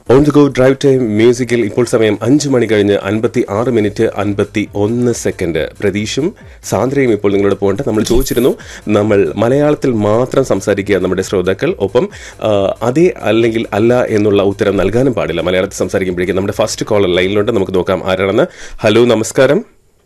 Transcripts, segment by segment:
On the go drive time മ്യൂസിക്കിൽ ഇപ്പോൾ സമയം അഞ്ച് മണി കഴിഞ്ഞ് അൻപത്തി ആറ് മിനിറ്റ് അൻപത്തി ഒന്ന് സെക്കൻഡ് പ്രതീഷും സാന്ദ്രയും ഇപ്പോൾ നിങ്ങളോട് പോകണ്ട നമ്മൾ ചോദിച്ചിരുന്നു നമ്മൾ മലയാളത്തിൽ മാത്രം സംസാരിക്കുക നമ്മുടെ ശ്രോതാക്കൾ ഒപ്പം ആ, അതെ അല്ലെങ്കിൽ അല്ല എന്നുള്ള ഉത്തരം നൽകാനും പാടില്ല മലയാളത്തിൽ സംസാരിക്കുമ്പോഴേക്കും നമ്മുടെ ഫസ്റ്റ് കോളർ ലൈനിലുണ്ട് നമുക്ക് നോക്കാം ആരാണെന്ന് ഹലോ നമസ്കാരം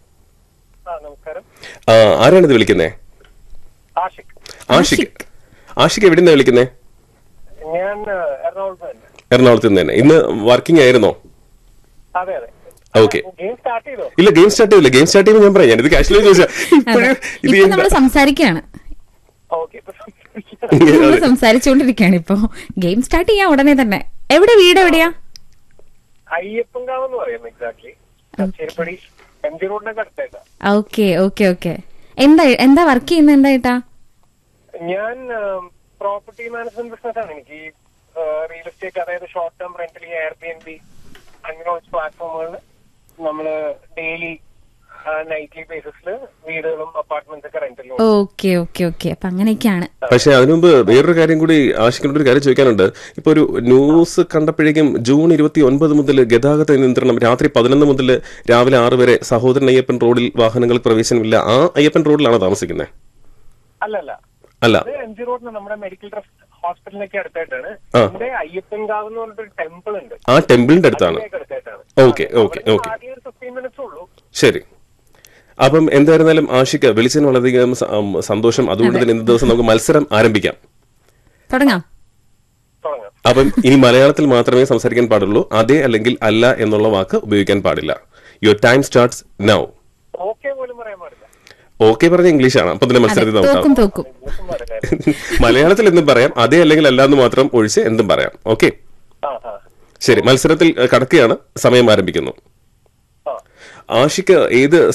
ആ നമസ്കാരം ആ, ആരാണിത് വിളിക്കുന്നേ ആഷിഖ് ആഷിഖ് ആഷിഖ് എവിടെ നിന്നാണ് വിളിക്കുന്നേ ഞാൻ ആ, എറണാകുളത്ത് തന്നെ എറണാകുളത്ത് നിന്ന് തന്നെ ഇന്ന് വർക്കിംഗ് ആയിരുന്നോ അതെ അതെ ഓക്കെ ഗെയിം സ്റ്റാർട്ട് ചെയ്തോ ഇല്ല ഗെയിം സ്റ്റാർട്ട് ചെയ്തില്ല ഗെയിം സ്റ്റാർട്ട് ചെയ്യുമ്പോൾ ഞാൻ പറയാം ഞാനിത് കാഷ്വലി ചോദിച്ചാൽ ഇപ്പോഴും ഇത് ഇപ്പൊ എന്താ? നമ്മൾ സംസാരിക്കുകയാണ് ഓക്കെ നമ്മൾ സംസാരിച്ചുകൊണ്ടിരിക്കുകയാണ് ഇപ്പൊ ഗെയിം സ്റ്റാർട്ട് ചെയ്യാം ഉടനെ തന്നെ എവിടെ വീട് എവിടെയാ അയ്യപ്പൻകാവ് എന്ന് പറയുന്നത് എക്സാക്ട്ലി കച്ചേരിപ്പടി എം ജി റോഡിനൊക്കെ അടുത്തായിട്ടാ ഓക്കെ ഓക്കെ ഓക്കെ എന്താ എന്താ വർക്ക് ചെയ്യുന്നത് എന്താ ഏട്ടാ ഞാൻ പ്രോപ്പർട്ടി മാനേജ്മെന്റ് ബിസിനസ് ആണ് എനിക്ക് റിയൽ എസ്റ്റേറ്റ് അതായത് short term rental Airbnb അങ്ങനെ കുറച്ച് പ്ലാറ്റ്ഫോമുകളിൽ നമ്മള് ഡെയിലി നൈറ്റ്ലി ബേസിസിൽ വീടുകളും അപ്പാർട്ട്മെന്റ്സ് ഒക്കെ റെന്റൽ ഓക്കെ ഓക്കെ ഓക്കെ അപ്പൊ അങ്ങനെയൊക്കെയാണ് പക്ഷെ അതിനുമുമ്പ് വേറൊരു കാര്യം കൂടി ആശിക്കേണ്ട ഒരു കാര്യം ചോദിക്കാനുണ്ട് ഇപ്പൊ ഒരു ന്യൂസ് കണ്ടപ്പോഴേക്കും ജൂൺ ഇരുപത്തി ഒൻപത് മുതൽ ഗതാഗത നിയന്ത്രണം രാത്രി പതിനൊന്ന് മുതൽ രാവിലെ ആറ് വരെ സഹോദരൻ അയ്യപ്പൻ റോഡിൽ വാഹനങ്ങൾ പ്രവേശനമില്ല ആ അയ്യപ്പൻ റോഡിലാണോ താമസിക്കുന്നത് അല്ലല്ല അല്ല അത് എം ജി റോഡിന് നമ്മുടെ മെഡിക്കൽ ട്രസ്റ്റ് ഹോസ്പിറ്റലിനൊക്കെ അടുത്തായിട്ടാണ് ആ. ഇവിടെ അയ്യപ്പൻകാവ് എന്ന് പറഞ്ഞിട്ടൊരു ടെമ്പിൾ ഉണ്ട് ആ ടെമ്പിളിന്റെ അടുത്താണ് അതിലേക്ക് അടുത്തായിട്ടാണ് ഓക്കെ ഓക്കെ ഓക്കെ ആദ്യം ഒരു ഫിഫ്റ്റീൻ മിനിറ്റ്സ് ഉള്ളൂ ശരി അപ്പം എന്തായിരുന്നാലും ആഷിക്ക് വിളിച്ചതിന് വളരെയധികം സ- ഉം, സന്തോഷം അതുകൊണ്ട് തന്നെ ഇന്ന് ദിവസം നമുക്ക് മത്സരം ആരംഭിക്കാം തുടങ്ങാം തുടങ്ങാം അപ്പം ഇനി മലയാളത്തിൽ മാത്രമേ സംസാരിക്കാൻ പാടുള്ളൂ അതെ അല്ലെങ്കിൽ അല്ല എന്നുള്ള വാക്ക് ഉപയോഗിക്കാൻ പാടില്ല your time starts now okay പോലും പറയാൻ പാടില്ല ഓക്കെ പറഞ്ഞ ഇംഗ്ലീഷാണ് അപ്പൊ തന്നെ അതെ മത്സരത്തിൽ തോക്കും നോക്കാം തോക്കും ഇംഗ്ലീഷും പറയില്ലായിരുന്നു. മലയാളത്തിൽ എന്തും പറയാം അതെ അല്ലെങ്കിൽ അല്ല എന്ന് മാത്രം ഒഴിച്ച് എന്തും പറയാം ഓക്കെ ആ ആ ശരി മത്സരത്തിൽ ഏഹ്, കടക്കുകയാണ് സമയം ആരംഭിക്കുന്നു ആ ആഷിക്ക് ഏത്